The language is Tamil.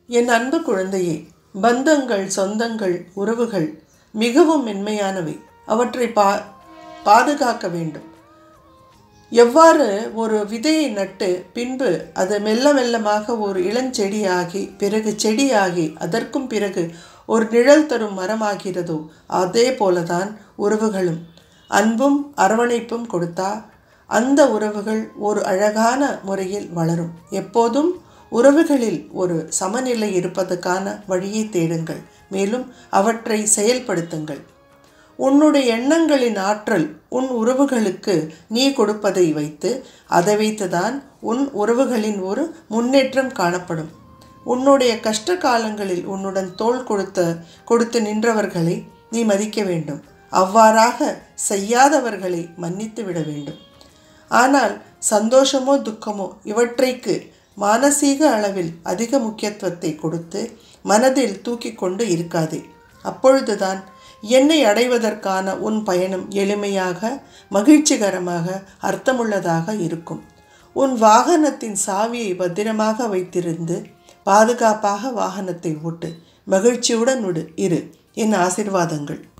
என் அன்பு குழந்தையே பந்தங்கள் சொந்தங்கள் உறவுகள் மிகவும் மென்மையானவை அவற்றை பா பாதுகாக்க வேண்டும் எவ்வாறு ஒரு விதையை நட்டு பின்பு அது மெல்ல மெல்லமாக ஒரு இளஞ்செடியாகி பிறகு செடியாகி அதற்கும் பிறகு ஒரு நிழல் தரும் மரமாகிறதோ அதே போலதான் உறவுகளும் அன்பும் அரவணைப்பும் கொடுத்தா அந்த உறவுகள் ஒரு அழகான முறையில் வளரும் எப்போதும் உறவுகளில் ஒரு சமநிலை இருப்பதற்கான வழியை தேடுங்கள் மேலும் அவற்றை செயல்படுத்துங்கள் உன்னுடைய எண்ணங்களின் ஆற்றல் உன் உறவுகளுக்கு நீ கொடுப்பதை வைத்து அதை வைத்துதான் உன் உறவுகளின் ஒரு முன்னேற்றம் காணப்படும் உன்னுடைய கஷ்ட காலங்களில் உன்னுடன் தோள் கொடுத்த கொடுத்து நின்றவர்களை நீ மதிக்க வேண்டும் அவ்வாறாக செய்யாதவர்களை மன்னித்து விட வேண்டும் ஆனால் சந்தோஷமோ துக்கமோ இவற்றைக்கு மானசீக அளவில் அதிக முக்கியத்துவத்தை கொடுத்து மனதில் தூக்கி கொண்டு இருக்காதே அப்பொழுதுதான் என்னை அடைவதற்கான உன் பயணம் எளிமையாக மகிழ்ச்சிகரமாக அர்த்தமுள்ளதாக இருக்கும் உன் வாகனத்தின் சாவியை பத்திரமாக வைத்திருந்து பாதுகாப்பாக வாகனத்தை ஓட்டு மகிழ்ச்சியுடன் இரு என் ஆசிர்வாதங்கள்